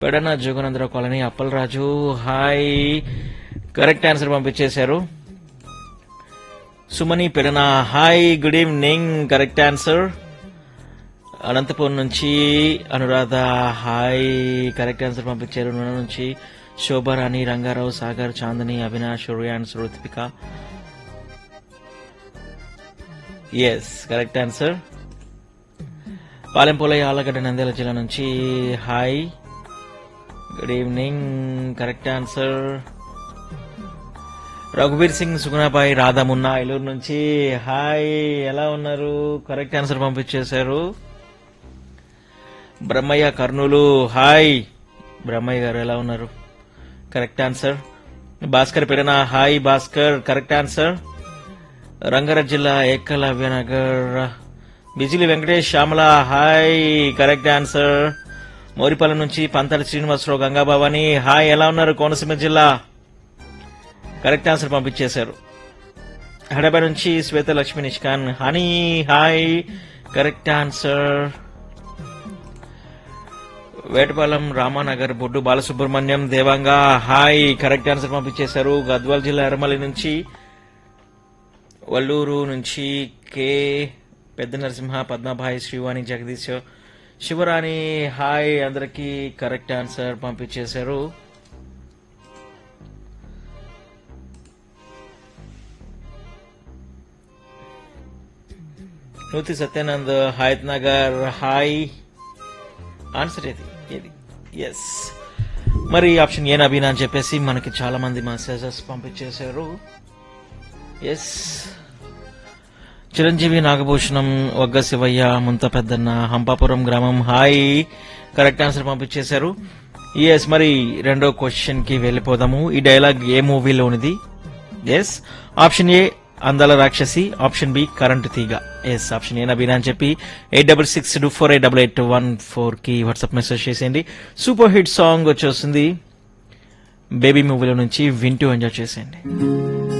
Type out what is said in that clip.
Pedana Joganandarao colony Appalaraju hi correct answer పంపించేశారు Sumani Pedana hi good evening correct answer Anantapur నుంచి Anuradha hi correct answer పంపించారు నూనె నుంచి శోభారాణి రంగారావు సాగర్ చాందని అవినాష్ రుయాన్స్ Ruthvika yes correct answer Palempolayya Allagadda Nandyal జిల్లా నుంచి hi good evening correct answer రఘువీర్ సింగ్ సుగుణాబాయి రాధామున్నా ఏలూరు నుంచి హాయ్ ఎలా ఉన్నారు కరెక్ట్ ఆన్సర్ పంపించేశారు బ్రహ్మయ్య కర్నూలు హాయ్ బ్రహ్మయ్య గారు ఎలా ఉన్నారు correct answer Bhaskar Pedana hi Bhaskar correct answer Rangareddy జిల్లా Ekalavya Nagar Bijili Venkatesh Shyamala hi correct answer Moripalli నుంచి పంతల శ్రీనివాసరావు గంగాభవాని హాయ్ ఎలా ఉన్నారు కోనసీమ జిల్లా కరెక్ట్ ఆన్సర్ పంపించేశారు హైదరాబాద్ నుంచి Shweta Lakshmi Nishkan Honey hi correct answer Vetapalem Ramanagar Boddu Balasubrahmanyam Devanga hi correct answer పంపించేశారు గద్వాల్ జిల్లా ఎర్రమల్లి నుంచి వల్లూరు నుంచి కే పెద్ద నరసింహ పద్మభాయ్ శ్రీవాణి జగదీశ్ శివరాణి హాయ్ అందరికి కరెక్ట్ ఆన్సర్ పంపించేశారు నూతి సత్యానంద్ హయత్ నగర్ హాయ్ ఆన్సర్ ఏది ఏది ఎస్ మరి ఆప్షన్ ఏ నబీనా అని చెప్పేసి మనకి చాలా మంది మెసేజెస్ పంపించేశారు ఎస్ చిరంజీవి నాగభూషణం వగ్గ శివయ్య ముంత పెద్దన్న హంపాపురం గ్రామం హాయ్ కరెక్ట్ ఆన్సర్ పంపించేశారు ఎస్ మరి రెండో క్వశ్చన్ కి వెళ్ళిపోదాము ఈ డైలాగ్ ఏ మూవీలోనిది yes option A Andala Rakshasi option B current Theega yes option A నబీనా అని చెప్పి eight double six two four eight double eight one four కి వాట్సాప్ మెసేజ్ చేసేయండి సూపర్ హిట్ సాంగ్ వచ్చేస్తుంది బేబీ మూవీలో నుంచి వింటూ ఎంజాయ్ చేసేయండి